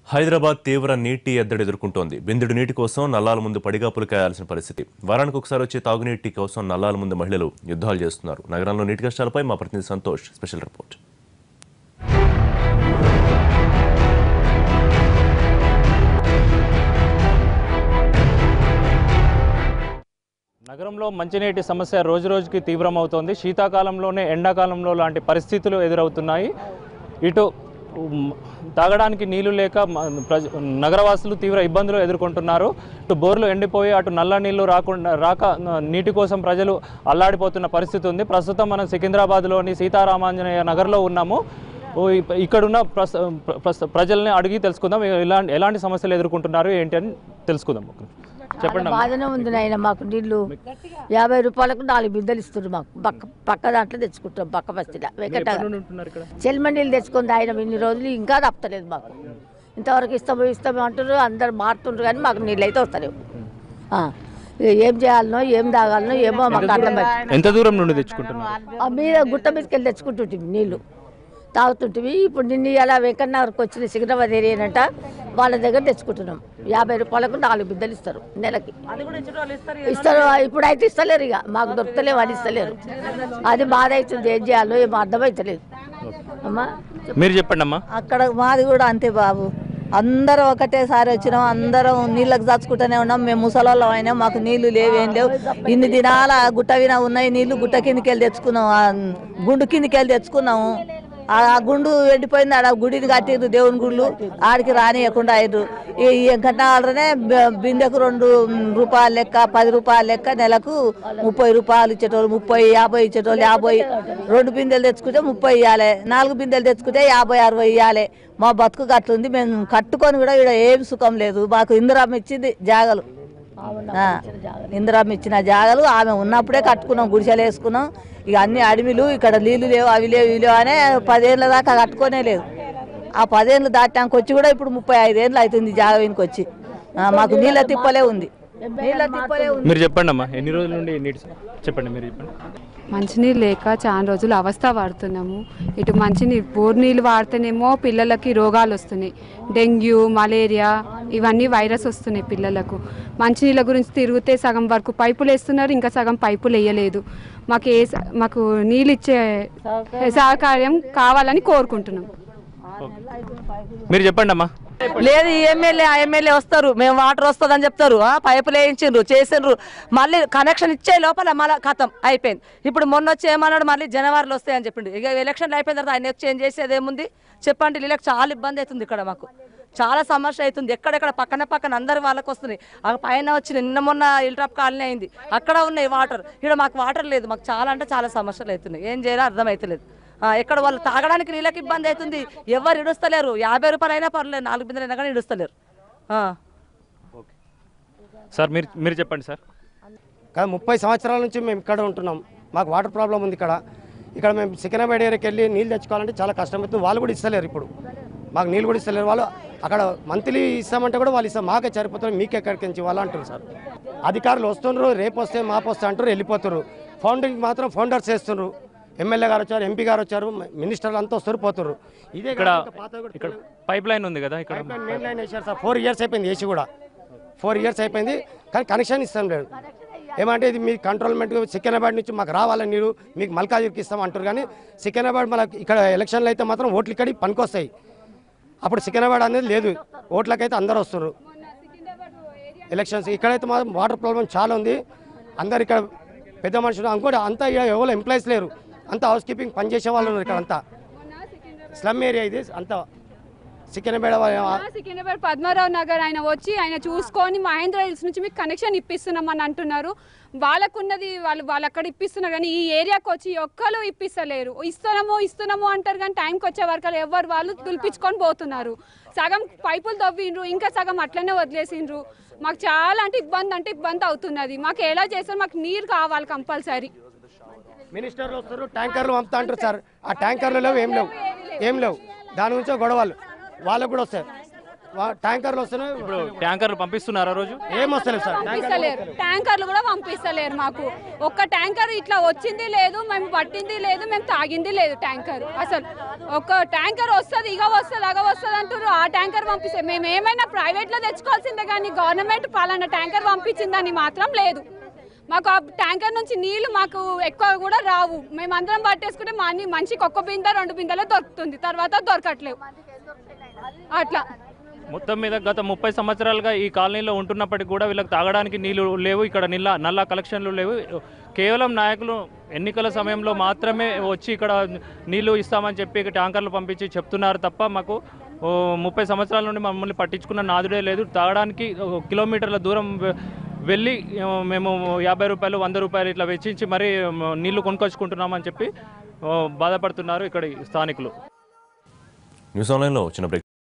హైదరాబాద్ తీవ్ర నీటి ఎద్దడి ఎదుర్కొంటోంది బిందుడు నీటి కోసం నల్లాల ముందు పడిగాపులు కాయాల్సిన పరిస్థితి వారానికి ఒకసారి వచ్చే తాగునీటి కోసం నల్లాల ముందు మహిళలు యుద్ధాలు చేస్తున్నారు నగరంలో నీటి కష్టాలపై మా ప్రతినిధి సంతోష్ స్పెషల్ రిపోర్ట్ నగరంలో మంచినీటి సమస్య రోజురోజుకి తీవ్రమవుతోంది శీతాకాలంలోనే ఎండాకాలంలో లాంటి పరిస్థితులు ఎదురవుతున్నాయి ఇటు ఉమ్, తాగడానికి నీళ్లు లేక మ- ప్రజ నగరవాసులు తీవ్ర ఇబ్బందులు ఎదుర్కొంటున్నారు ఇటు బోర్లు ఎండిపోయి అటు నల్ల నీళ్లు రాకుండా రాక న- నీటి కోసం ప్రజలు అల్లాడిపోతున్న పరిస్థితి ఉంది ప్రస్తుతం మనం సికింద్రాబాద్లోని సీతారామాంజనేయ నగర్లో ఉన్నాము ఓ ఇప్ప- ఇక్కడున్న ప్రస్ ప్ర- ప్రస్- ప్రజల్ని అడిగి తెలుసుకుందాం ఎలాంటి ఎలాంటి సమస్యలు ఎదుర్కొంటున్నారు ఏంటి అని తెలుసుకుందాం చెప్పండి అమ్మా. బాధనే ఉంది నాయన మాకు నీళ్లు యాభై రూపాయలకు నాలుగు బిందెలు ఇస్తున్నారు మాకు పక్క పక్క దాంట్లో తెచ్చుకుంటాం పక్క బస్తీలో వెంకట ఎప్పటి నుండి ఉంటున్నారు ఇక్కడ చెల్మ నీళ్ళు తెచ్చుకొని తాగినాం ఇన్ని రోజులు ఇంకా తప్పలేదు మాకు ఇంతవరకు ఇస్తాము ఇస్తాము అంటారు అందరు మారుతుండ్రు కానీ మాకు నీళ్ళు అయితే వస్తలేవు ఆ, ఇక ఏం చేయాలనో ఏం తాగాలనో ఏమో మాకు అర్థం ఎంత దూరం నుండి తెచ్చుకుంటున్నారు ఆ మీద గుట్ట మీదకి వెళ్ళి తెచ్చుకుంటుంటివి నీళ్లు తాగుతుంటివి ఇప్పుడు నిన్న ఇలా వెంకన్నగర్కి వచ్చిన సికింద్రాబాద్ ఏరియానంట వాళ్ళ దగ్గర తెచ్చుకుంటున్నాం యాభై రూపాయలకు నాలుగు బిద్దలు ఇస్తారు నెలకి ఇస్తారు ఇప్పుడు అయితే ఇస్తలేరు ఇక మాకు దొరుకుతలేవు అని ఇస్తలేరు అది బాధ అవుతుంది ఏం చేయాలో ఏమో అర్థమవుతలేదు అమ్మా మీరు చెప్పండి అమ్మా అక్కడ మాది కూడా అంతే బాబు అందరం ఒకటేసారి వచ్చినాం అందరం నీళ్ళకి దాచుకుంటూనే ఉన్నాం మేము ముసలోళ్ళం అయినా మాకు నీళ్లు లేవు ఏం లేవు ఇన్ని దినాల గుట్ట విన ఉన్నాయి నీళ్లు గుట్ట కిందకి వెళ్ళి తెచ్చుకున్నాం ఆ గుండు కిందకి వెళ్ళి తెచ్చుకున్నాము ఆ ఆ గుండు ఎండిపోయింది ఆడ గుడిని కట్టిర్రు దేవుని గుళ్ళు ఆడికి రానియకుండా అయ్యారు ఈ వెంకటనగరనే బిందెకు రెండు రూపాయల లెక్క పది రూపాయల లెక్క నెలకు ముప్పై రూపాయలు ఇచ్చేటోళ్ళు ముప్పై యాభై ఇచ్చేటోళ్ళు యాభై రెండు బిందెలు తెచ్చుకుంటే ముప్పై ఇవ్వాలి నాలుగు బిందెలు తెచ్చుకుంటే యాభై అరవై ఇవ్వాలి మా బతుకు కట్టుంది మేము కట్టుకొని కూడా ఇక్కడ ఏం సుఖం లేదు మాకు ఇందిరామ్మ ఇచ్చింది జాగలు ఆ, ఇందిరామ్మ ఇచ్చిన జాగలు ఆమె ఉన్నప్పుడే కట్టుకున్నాం గుడిసెలు వేసుకున్నాం ఇక అన్ని అడవిలు ఇక్కడ నీళ్లు లేవు అవి లేవు ఇవి లేవు అనే పదేళ్ళ దాకా కట్టుకోనే లేదు ఆ పదేళ్ళు దాటానికి వచ్చి కూడా ఇప్పుడు ముప్పై ఐదేళ్ళు అవుతుంది జాగ వెనుక వచ్చి ఆ, మాకు నీళ్ళ తిప్పలే ఉంది నీళ్ళ తిప్పలే ఉంది మీరు చెప్పండి అమ్మా ఎన్ని రోజుల నుండి నీటి సమ- చెప్పండి మీరు చెప్పండి మంచినీళ్ళు లేక చాలా రోజులు అవస్థ పడుతున్నాము ఇటు మంచినీళ్ళు బోర్ నీళ్ళు వాడితేనేమో పిల్లలకి రోగాలు వస్తున్నాయి డెంగ్యూ మలేరియా ఇవన్నీ వైరస్ వస్తున్నాయి పిల్లలకు మంచినీళ్ళ గురించి తిరిగితే సగం వరకు పైపులు వేస్తున్నారు ఇంకా సగం పైపులు వేయలేదు మాకు ఏ స- మాకు నీళ్ళు ఇచ్చే సహకార్యం కావాలని కోరుకుంటున్నాం మీరు చెప్పండి అమ్మా లేదు ఈ ఎమ్మెల్యే ఆ ఎమ్మెల్యే వస్తారు మేము వాటర్ వస్తుందని చెప్తారు ఆ, పైపులు వేయించిండ్రు చేసిండ్రు మళ్ళీ కనెక్షన్ ఇచ్చే లోపల మళ్ళీ ఖతం అయిపోయింది ఇప్పుడు మొన్న వచ్చి ఏమన్నాడు మళ్ళీ జనవరిలో వస్తాయని చెప్పిండు ఇక ఎలక్షన్లు అయిపోయిన తర్వాత ఆయన వచ్చి ఏం చేసేది ఏముంది చెప్పండి వీళ్ళకి చాలా ఇబ్బంది అవుతుంది ఇక్కడ మాకు చాలా సమస్య అవుతుంది ఎక్కడెక్కడ పక్కన పక్కన అందరు వాళ్ళకి వస్తున్నాయి ఆ పైన వచ్చిన నిన్న మొన్న ఇల్ట్రాప్ కాలనీ అయింది అక్కడ ఉన్నాయి వాటర్ ఇక్కడ మాకు వాటర్ లేదు మాకు చాలా అంటే చాలా సమస్యలు అవుతున్నాయి ఏం చేయాలో అర్థమవుతలేదు ఆ, ఎక్కడ వాళ్ళు తాగడానికి నీళ్ళకి ఇబ్బంది అవుతుంది ఎవరు ఇడుస్తలేరు యాభై రూపాయలు అయినా పర్లేదు నాలుగు బిందెలు అయినా కానీ ఇడుస్తలేరు ఆ. సార్ మీరు మీరు చెప్పండి సార్ కానీ ముప్పై సంవత్సరాల నుంచి మేము ఇక్కడ ఉంటున్నాం మాకు వాటర్ ప్రాబ్లం ఉంది ఇక్కడ ఇక్కడ మేము సికింద్రాబాద్ ఏరియాకి వెళ్ళి నీళ్ళు తెచ్చుకోవాలంటే చాలా కష్టమవుతుంది వాళ్ళు కూడా ఇస్తలేరు ఇప్పుడు మాకు నీళ్ళు కూడా ఇస్తలేరు వాళ్ళు అక్కడ మంత్లీ ఇస్తామంటే కూడా వాళ్ళు ఇస్తాం మాకే సరిపోతుంది మీకు ఎక్కడికి నుంచి వాళ్ళు అంటారు సార్ అధికారులు వస్తున్నారు రేపు వస్తే మాపు వస్తే అంటారు వెళ్ళిపోతారు ఫౌండింగ్ మాత్రం ఫౌండర్స్ చేస్తున్నారు ఎమ్మెల్యే గారు వచ్చారు ఎంపీ గారు వచ్చారు మినిస్టర్లు అంతా వస్తారు పోతారు ఇదే ఇక్కడ కాక ఇంకా పాతవి కూడా ఇక్కడ పైప్ లైన్ ఉంది కదా ఇక్కడ పైప్ లైన్ మెయిన్ లైన్ వేశారు సార్ ఫోర్ ఇయర్స్ అయిపోయింది ఏసీ కూడా ఫోర్ ఇయర్స్ అయిపోయింది కానీ కనెక్షన్ ఇస్తాం లేదు ఏమంటే ఇది మీ కంట్రోల్మెంట్ సికింద్రాబాద్ నుంచి మాకు రావాలని మీరు మీకు మల్కాజిరికి ఇస్తాం అంటారు కానీ సికింద్రాబాద్ మనకి ఇక్కడ ఎలక్షన్లు అయితే మాత్రం ఓట్లు ఇక్కడికి పనికొస్తాయి అప్పుడు సికింద్రాబాద్ అనేది లేదు ఓట్లకైతే అందరు వస్తారు ఎలక్షన్స్ ఇక్కడైతే మాత్రం వాటర్ ప్రాబ్లం చాలా ఉంది అందరు ఇక్కడ పెద్ద మనుషులు ఇంకోటి అంతా ఇక్కడ ఎవరు ఎంప్లాయీస్ లేరు అంతా హౌస్ కీపింగ్ పనిచేసే వాళ్ళు ఉన్నారు ఇక్కడ అంతా స్లమ్ ఏరియా ఇది అంతా సికింద్రాబాద్ వా- సికింద్రాబాద్ పద్మారావు నగర్ ఆయన వచ్చి ఆయన చూసుకొని మహేంద్ర హిల్స్ నుంచి మీకు కనెక్షన్ ఇప్పిస్తున్నామని అంటున్నారు వాళ్ళకున్నది వాళ్ళు వాళ్ళు అక్కడ ఇప్పిస్తున్నారు కానీ ఈ ఏరియాకి వచ్చి ఒక్కరు ఇప్పిస్తలేరు ఇస్తున్నాము ఇస్తున్నాము అంటారు కానీ టైంకి వచ్చే వరకు ఎవరు వాళ్ళు తులిపించుకొని పోతున్నారు సగం పైపులు తవ్విండ్రు ఇంకా సగం అట్లనే వదిలేసిండ్రు మాకు చాలా అంటే ఇబ్బంది అంటే ఇబ్బంది అవుతున్నది మాకు ఎలా చేస్తారు మాకు నీరు కావాలి కంపల్సరీ మినిస్టర్లు వస్తారు ట్యాంకర్లు పంపుతా అంటారు సార్ ఆ ట్యాంకర్లు లేవు ఏం లేవు ఏం లేవు దాని గురించే గొడవలు వాళ్ళకు కూడా వస్తాయి వా- ట్యాంకర్లు వస్తున్నాయి ఇప్పుడు ట్యాంకర్లు పంపిస్తున్నారా రోజు ఏం వస్తలేదు సార్ పంపిస్తలేరు ట్యాంకర్లు కూడా పంపిస్తలేరు మాకు ఒక్క ట్యాంకర్ ఇట్లా వచ్చింది లేదు మేము పట్టింది లేదు మేము తాగింది లేదు ట్యాంకర్ అసలు ఒక ట్యాంకర్ వస్తుంది ఇక వస్తుంది అగ వస్తుంది అంటారు ఆ ట్యాంకర్ పంపిస్తే మేము ఏమైనా ప్రైవేట్ లో తెచ్చుకోవాల్సిందే కానీ గవర్నమెంట్ పాలన ట్యాంకర్ పంపించిందని మాత్రం లేదు మాకు ఆ ట్యాంకర్ నుంచి నీళ్లు మాకు ఎక్కువ కూడా రావు మేము అందరం పట్టేసుకుంటే మా అన్ని మనిషికి ఒక్క బిందె రెండు బిందెలే దొరుకుతుంది తర్వాత దొరకట్లేవు అట్లా మొత్తం మీద గత ముప్పై సంవత్సరాలుగా ఈ కాలనీలో ఉంటున్నప్పటికీ కూడా వీళ్ళకి తాగడానికి నీళ్లు లేవు ఇక్కడ నిల్ల నల్ల కలెక్షన్లు లేవు కేవలం నాయకులు ఎన్నికల సమయంలో మాత్రమే వచ్చి ఇక్కడ నీళ్లు ఇస్తామని చెప్పి ట్యాంకర్లు పంపించి చెప్తున్నారు తప్ప మాకు ఓ, ముప్పై సంవత్సరాల నుండి మమ్మల్ని పట్టించుకున్న నాదుడే లేదు తాగడానికి ఓ కిలోమీటర్ల దూరం వె- వెళ్ళి ఆ, మేము యాభై రూపాయలు వంద రూపాయలు ఇట్లా వెచ్చించి మరీ మ, నీళ్లు కొనుక్కొచ్చుకుంటున్నామని చెప్పి ఓ, బాధపడుతున్నారు ఇక్కడ స్థానికులు న్యూస్ ఆన్లైన్లో వచ్చిన బ్రేక్